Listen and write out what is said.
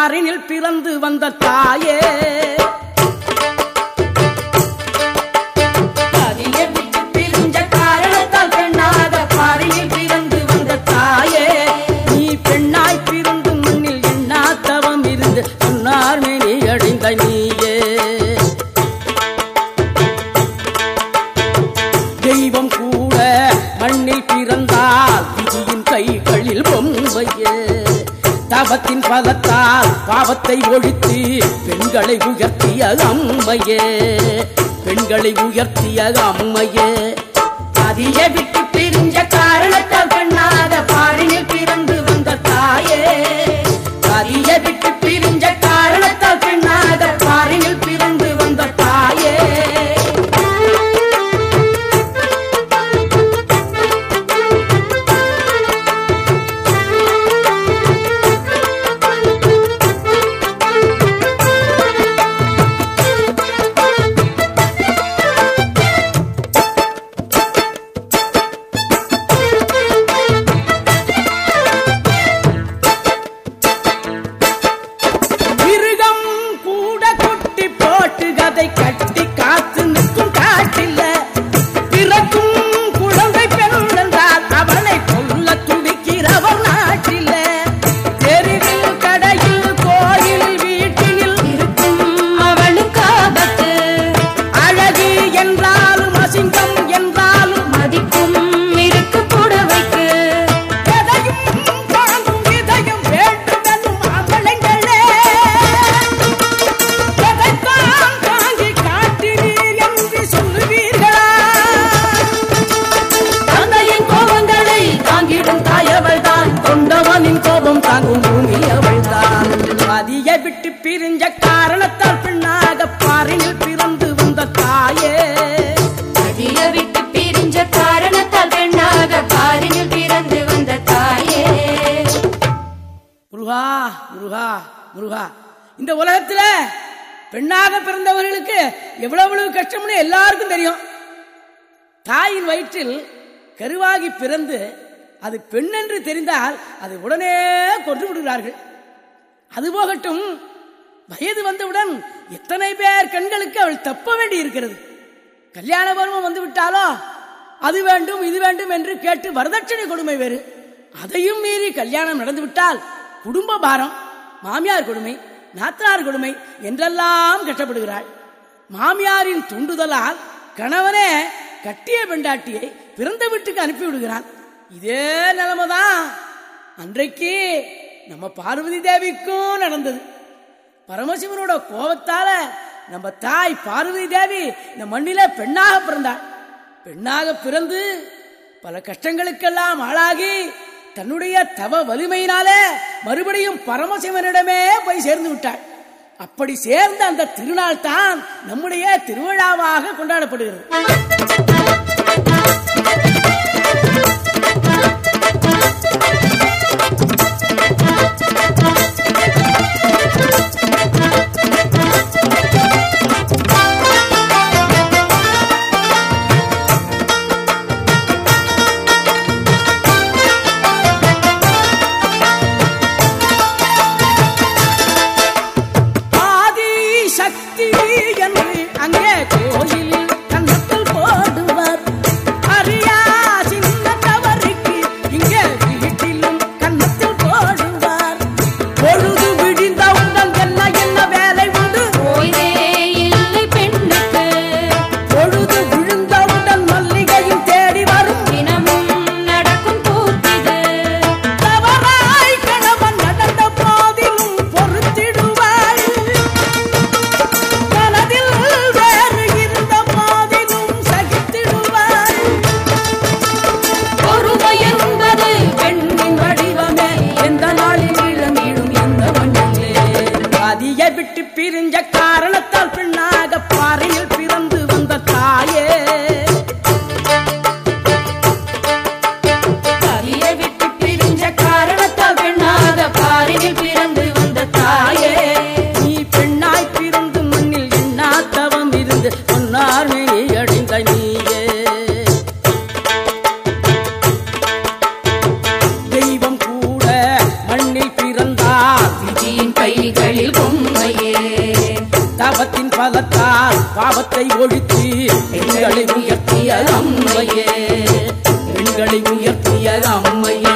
பாரினில் பிறந்து வந்த தாயே பதியை விட்டு பிரிஞ்ச காரணத்தால் பெண்ணாக பாரினில் பிறந்து வந்த தாயே நீ பெண்ணாய் பிறந்து மண்ணில் எண்ணா தவம் இருந்து சொன்னார் நீ அடைந்த நீயே தெய்வம் கூட மண்ணில் பிறந்தால் விதியின் கைகளில் பொம்மையே தவத்தின் பலத்தால் பாவத்தை ஒழித்து பெண்களை உயர்த்திய அம்மையே பெண்களை உயர்த்திய அம்மையே அதிய விட்டு பிரிஞ்ச காரணத்தால் பெண்ணாக பாரினில் பிறந்து வந்த தாயே அதிய விட்டு பிரிஞ்ச காரணத்தால் பெண்ணாக பாரினில் பிறந்து வந்த தாயே மிருகம் கூட குட்டி போட்டு கதை கட்டி காத்து நிற்கும் காட்டில்ல பிறக்கும் குழந்தை பெண் என்றால் அவளை கொல்ல துடிக்கிறவர் நாட்டில தெருவில் கடையில் கோயில் வீட்டில் இருக்கும் அவளுக்கு ஆபத்து அழகு என்றாலும் அசிங்கம் என்றாலும் மதிக்கும் இருக்கு புடவைக்கு எதையும் தாங்கும் இதயம் வேண்டுமெனும் அவளைங்களே எதைத்தான் தாங்கி காட்டினீர் என்று சொல்லுவீர்களா தந்தையின் கோபங்களை தாங்கிடும் தாயவள் தான் கொண்டவனின் கோபம் தாங்கும் பூமி அவள் தான் அதியை விட்டு பிரிஞ்ச காரணத்தால் பெண்ணாக பாரினில் பிறந்து வந்த தாயே அதிய விட்டு பிரிஞ்ச காரணத்தால் பெண்ணாக பாரினில் பிறந்து வந்த தாயே முருகா முருகா முருகா இந்த உலகத்துல பெண்ணாக பிறந்தவர்களுக்கு எவ்வளவு எவ்வளவு கஷ்டம்னு எல்லாருக்கும் தெரியும் தாயின் வயிற்றில் கருவாகி பிறந்து அது பெண் என்று தெரிந்தால் அதை உடனே கொன்று விடுகிறார்கள் அது போகட்டும் வயது வந்தவுடன் எத்தனை பேர் கண்களுக்கு அவள் தப்ப வேண்டி இருக்கிறது கல்யாண பருவம் வந்து விட்டாலோ அது வேண்டும் இது வேண்டும் என்று கேட்டு வரதட்சணை கொடுமை வேறு அதையும் மீறி கல்யாணம் நடந்து விட்டால் குடும்ப பாரம் மாமியார் கொடுமை நாத்தனார் கொடுமை என்றெல்லாம் கஷ்டப்படுகிறாள் மாமியாரின் தூண்டுதலால் கணவனே கட்டிய பெண்டாட்டியை பிறந்த வீட்டுக்கு அனுப்பி விடுகிறான் இதே நிலைமைதான் அன்றைக்கு நம்ம பார்வதி தேவிக்கும் நடந்தது பரமசிவனோட கோபத்தால நம்ம தாய் பார்வதி தேவி இந்த மண்ணில பெண்ணாக பிறந்தாள் பெண்ணாக பிறந்து பல கஷ்டங்களுக்கெல்லாம் ஆளாகி தன்னுடைய தவ வலிமையினால மறுபடியும் பரமசிவனிடமே போய் சேர்ந்து விட்டாள் அப்படி சேர்ந்த அந்த திருநாள் தான் நம்முடைய திருவிழாவாக கொண்டாடப்படுகிறது ஆதி சக்தி என்று அங்கே கோயிலில் கன்னத்தில் போடுவார் தவத்தின் பலத்தால் பாவத்தை ஒழித்து பெண்களை உயர்த்திய அம்மையே பெண்களை உயர்த்திய அம்மையே